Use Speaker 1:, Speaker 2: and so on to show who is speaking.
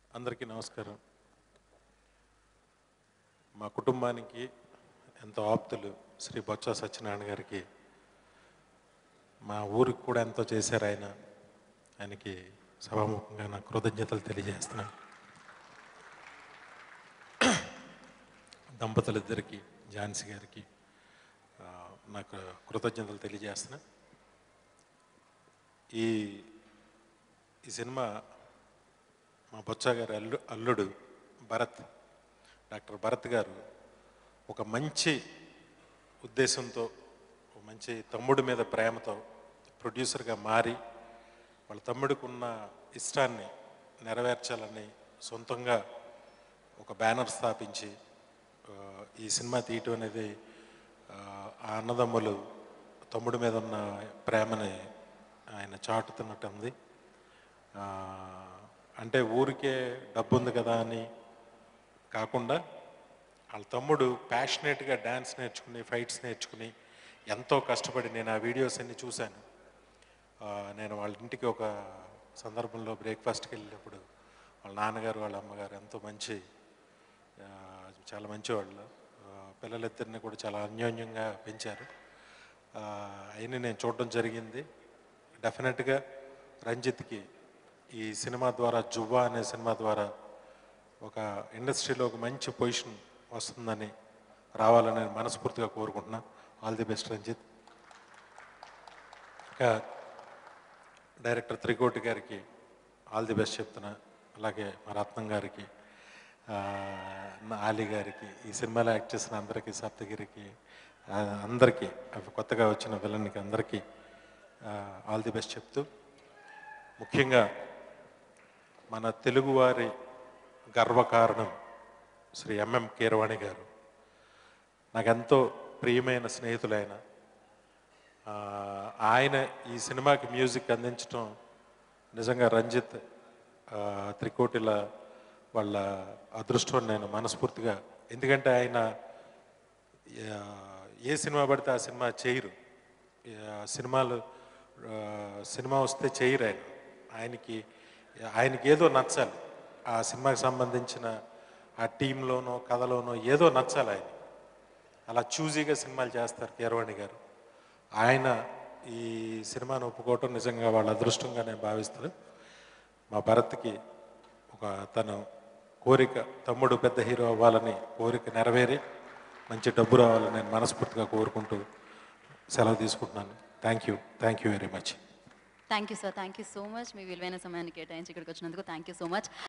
Speaker 1: అందరికీ నమస్కారం మా కుటుంబానికి ఎంతో ఆప్తులు శ్రీ బొత్స సత్యనారాయణ గారికి మా ఊరికి కూడా ఎంతో చేశారు ఆయన ఆయనకి సభాముఖంగా నా కృతజ్ఞతలు తెలియజేస్తున్నాను దంపతులిద్దరికి ఝాన్సీ గారికి ఆ, నాకు కృతజ్ఞతలు తెలియజేస్తున్నా ఈ ఈ సినిమా మా బొత్స గారి అల్లు అల్లుడు భరత్ డాక్టర్ భరత్ గారు ఒక మంచి ఉద్దేశంతో ఒక మంచి తమ్ముడి మీద ప్రేమతో ప్రొడ్యూసర్గా మారి వాళ్ళ తమ్ముడికి ఉన్న ఇష్టాన్ని నెరవేర్చాలని సొంతంగా ఒక బ్యానర్ స్థాపించి ఆ, ఈ సినిమా తీయటం అనేది ఆ, ఆ అన్నదమ్ములు తమ్ముడి మీద ఉన్న ప్రేమని ఆయన చాటుతున్నట్టు ఉంది ఆ, అంటే ఊరికే డబ్బు ఉంది కదా అని కాకుండా వాళ్ళ తమ్ముడు ప్యాషనేట్గా డ్యాన్స్ నేర్చుకుని ఫైట్స్ నేర్చుకుని ఎంతో కష్టపడి నేను ఆ వీడియోస్ అన్ని చూశాను ఆ, నేను వాళ్ళ ఇంటికి ఒక సందర్భంలో బ్రేక్ఫాస్ట్కి వెళ్ళినప్పుడు వాళ్ళ నాన్నగారు వాళ్ళ అమ్మగారు ఎంతో మంచి ఆ, చాలా మంచివాళ్ళు ఆ, పిల్లలిద్దరిని కూడా చాలా అన్యోన్యంగా పెంచారు ఆ, అయినా నేను చూడడం జరిగింది డెఫినెట్గా రంజిత్కి ఈ సినిమా ద్వారా జువ్వా అనే సినిమా ద్వారా ఒక ఇండస్ట్రీలో ఒక మంచి పొజిషన్ వస్తుందని రావాలని నేను మనస్ఫూర్తిగా కోరుకుంటున్నా ఆల్ ది బెస్ట్ రంజిత్ ఇంకా డైరెక్టర్ త్రికోటి గారికి ఆల్ ది బెస్ట్ చెప్తున్నా అలాగే మా రత్నం గారికి ఆ, నా ఆలి గారికి ఈ సినిమాలో యాక్ట్ చేసిన అందరికీ సప్తగిరికి ఆ, అందరికీ అవి కొత్తగా వచ్చిన విలన్కి అందరికీ ఆల్ ది బెస్ట్ చెప్తూ ముఖ్యంగా మన తెలుగువారి గర్వకారణం శ్రీ ఎంఎం కీరవాణి గారు నాకెంతో ప్రియమైన స్నేహితులైన ఆ, ఆయన ఈ సినిమాకి మ్యూజిక్ అందించడం నిజంగా రంజిత్ ఆ, త్రికోటిల వాళ్ళ అదృష్టం నేను మనస్ఫూర్తిగా ఎందుకంటే ఆయన ఆ, ఏ సినిమా పడితే ఆ సినిమా చేయరు ఆ, సినిమాలు ఆ, సినిమా వస్తే చేయరు ఆయన ఆయనకి ఆయనకి ఏదో నచ్చాలి ఆ సినిమాకి సంబంధించిన ఆ టీంలోనో కథలోనో ఏదో నచ్చాలి ఆయన అలా చూజీగా సినిమాలు చేస్తారు కీరవాణి గారు ఆయన ఈ సినిమాను ఒప్పుకోవటం నిజంగా వాళ్ళ అదృష్టంగా నేను భావిస్తాను మా భరత్కి ఒక తన కోరిక తమ్ముడు పెద్ద హీరో అవ్వాలని కోరిక నెరవేరి మంచి డబ్బు రావాలని నేను మనస్ఫూర్తిగా కోరుకుంటూ సెలవు తీసుకుంటున్నాను thank you thank you very much
Speaker 2: thank you sir thank you so much మీ విలువైన సమయాన్ని కేటాయించి ఇక్కడికి వచ్చినందుకు థ్యాంక్ యూ సో మచ్